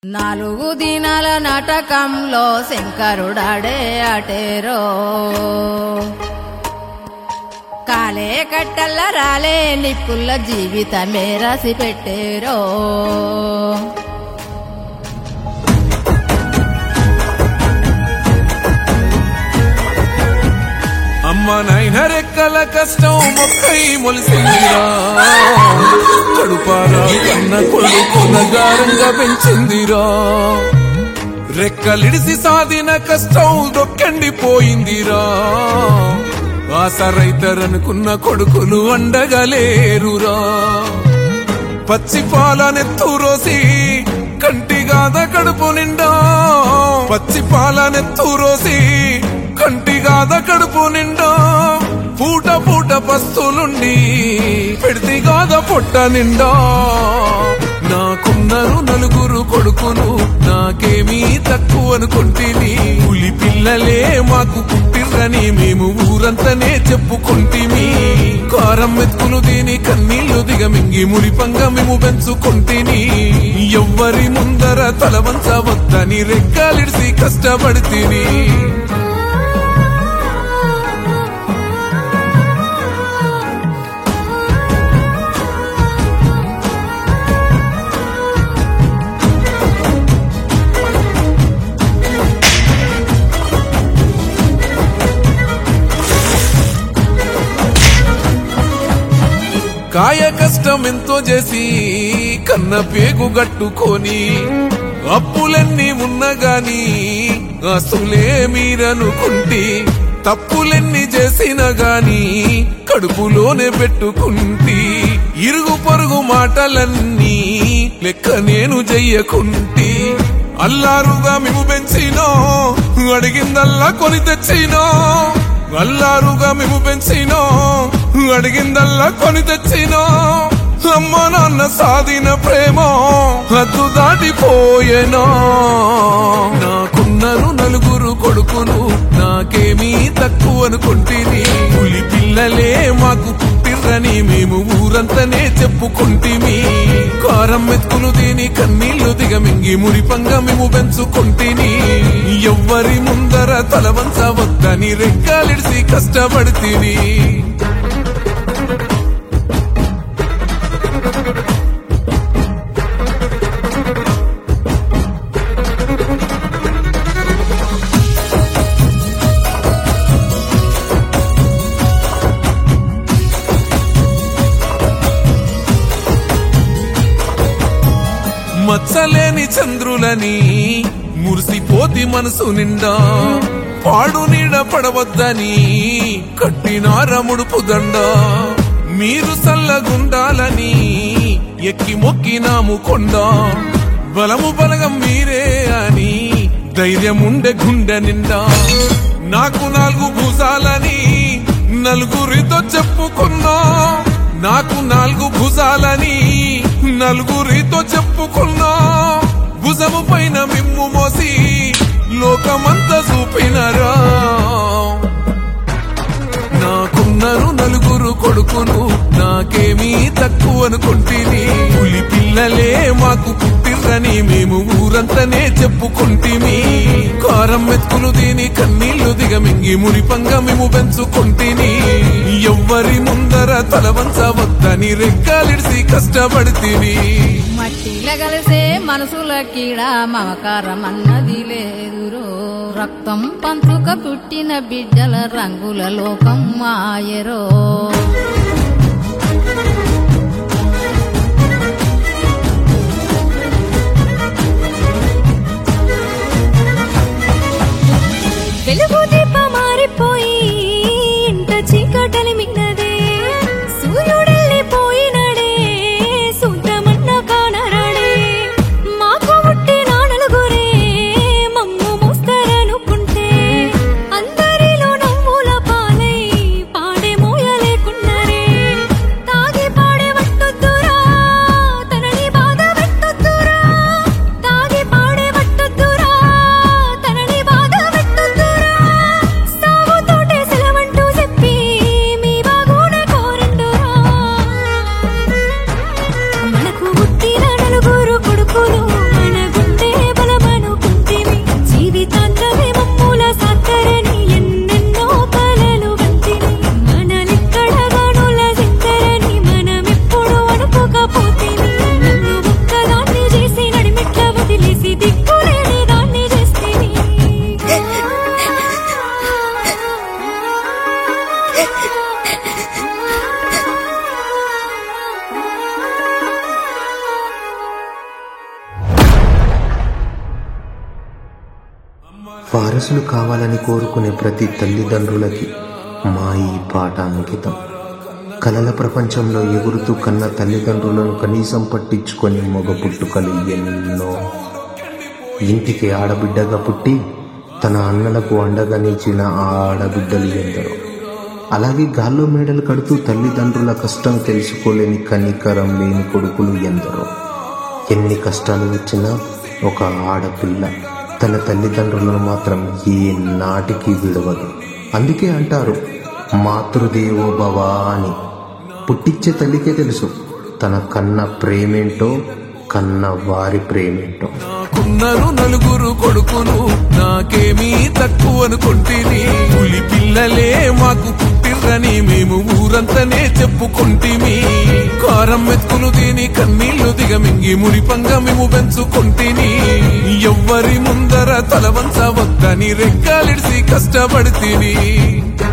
నాలుగు దినాల నాటకంలో శంకరుడాడే అటేరో కాలే కట్టల్ల రాలే నిప్పుల్ల జీవితమే రాసి పెట్టేరో అమ్మ నాయన రెక్కల కష్టం మొక్కై మొలిసిందిరా కడుపారా కన్న కొడుకున గారంగా పెంచిందిరా రెక్కలిడిసి సాధిన కష్టం దొక్కండిపోయిందిరా ఆశ రైతరనుకున్న కొడుకులు అండగా లేరురా పచ్చి పాలనెత్తురోసి కంటిగాద కడుపు నిండా పచ్చి పాలనెత్తురోసి కంటిగాద కడుపు నిండా పూట పూట పస్తులుండి పెడితిగాద పొట్ట నిండా నాకున్నారు నలుగురు కొడుకులు నాకేమీ తక్కువ అనుకుంటేని పులి పిల్లలే మాకు పుట్టిర్రని మేము ఊరంతనే చెప్పుకుంటేమి కారం మెతుకులు దీని కన్నీళ్లు దిగమింగి మురిపంగా మేము పెంచుకుంటేని ఎవ్వరి ముందర తల వంచవద్దని రెక్కాలిడిసి కష్టపడితేని కాయ కష్టం ఎంతో చేసి కన్న పేగు గట్టుకొని అప్పులన్నీ ఉన్నా గాని అసలే మీరనుకుంటి తప్పులెన్ని చేసినా గాని కడుపులోనే పెట్టుకుంటి ఇరుగు పొరుగు మాటలన్నీ లెక్క నేను చెయ్యకుంటి అల్లారుగా మేము పెంచినో అడిగిందల్లా కొని తెచ్చినో అల్లారుగా మేము పెంచినో అడిగిందల్లా కొని తెచ్చినో అమ్మ నాన్న సాధిన ప్రేమ హద్దు దాటిపోయేనో నాకున్నారు నలుగురు కొడుకులు నాకేమీ తక్కువ అనుకుంటేని పులి పిల్లలే మాకు పుట్టిర్రని మేము ఊరంతనే చెప్పుకుంటేమి కారం మెతుకులు దీని కన్నీళ్లు దిగమింగి మురిపంగా మేము పెంచుకుంటేని ఎవ్వరి ముందర తల వంచవద్దని రెక్కాలిడిసి కష్టపడితేని మచ్చలేని చంద్రులని మురిసిపోతి మనసు నిండా పాడు నీడ పడవద్దని కట్టినార ముడుపు దండ మీరు సల్లగుండాలని ఎక్కి మొక్కినాము కొండ బలము బలగం మీరే అని ధైర్యముండె గుండె నిండా నాకు నాలుగు భుజాలని నలుగురితో చెప్పుకున్నా నాకు నాలుగు భుజాలని నలుగురితో చెప్పుకున్నా భుజము పైన మిమ్ము మోసి లోకమంతా చూపినరా నాకున్నారు నలుగురు కొడుకులు నాకేమీ తక్కువ అనుకుంటేని పులి పిల్లలే మాకు పుట్టిర్రని మేము ఊరంతనే చెప్పుకుంటేమి కారం మెతుకులు దీని కన్నీళ్లు దిగమింగి మురిపంగా మేము పెంచుకుంటేని ఎవ్వరి ముందర తల వంచవద్దని రెక్కాలిడిసి కష్టపడితేని మట్టిల కలిసే మనసుల కీడ మమకారం అన్నది లేదురో రక్తం పంచుక పుట్టిన బిడ్డల రంగుల లోకం మాయరో వెలుగు దీప మారిపోయి ఇంట చీకటలి మిన్నదే సూర్యుడెళ్ళిపోయినాడే సూద్రమన్న కానరాడే మాకు పుట్టి నలుగురే మమ్ము మోస్తరనుకుంటే అందరిలో నవ్వుల పాలై పాడే మోయలేకున్నరే వారసులు కావాలని కోరుకునే ప్రతి తల్లిదండ్రులకి మా ఈ పాట అంకితం కలల ప్రపంచంలో ఎగురుతూ కన్న తల్లిదండ్రులను కనీసం పట్టించుకొని మగ పుట్టుకలు ఎన్నో ఇంటికి ఆడబిడ్డగా పుట్టి తన అన్నలకు అండగా నిలిచిన ఆ ఆడబిడ్డలు ఎందరో అలాగే గాల్లో మేడలు కడుతూ తల్లిదండ్రుల కష్టం తెలుసుకోలేని కనికరం లేని కొడుకులు ఎందరో ఎన్ని కష్టాలు వచ్చినా ఒక ఆడపిల్ల తన తల్లిదండ్రులను మాత్రం ఏ నాటికి విడవదు అందుకే అంటారు మాతృదేవో భవ అని పుట్టించే తల్లికే తెలుసు తన కన్న ప్రేమేంటో కన్న వారి ప్రేమేంటో నాకున్నారు నలుగురు కొడుకులు నాకేమీ తక్కువ అనుకుంటేని పులి పిల్లలే మాకు పుట్టిర్రని మేము ఊరంతనే చెప్పుకుంటిమి కారం మెతుకులు తిని కన్నీళ్లు దిగమింగి మురిపంగా మేము పెంచుకుంటిని ఎవ్వరి ముందర తలవంచవద్దని రెక్కాలిడిసి కష్టపడితిని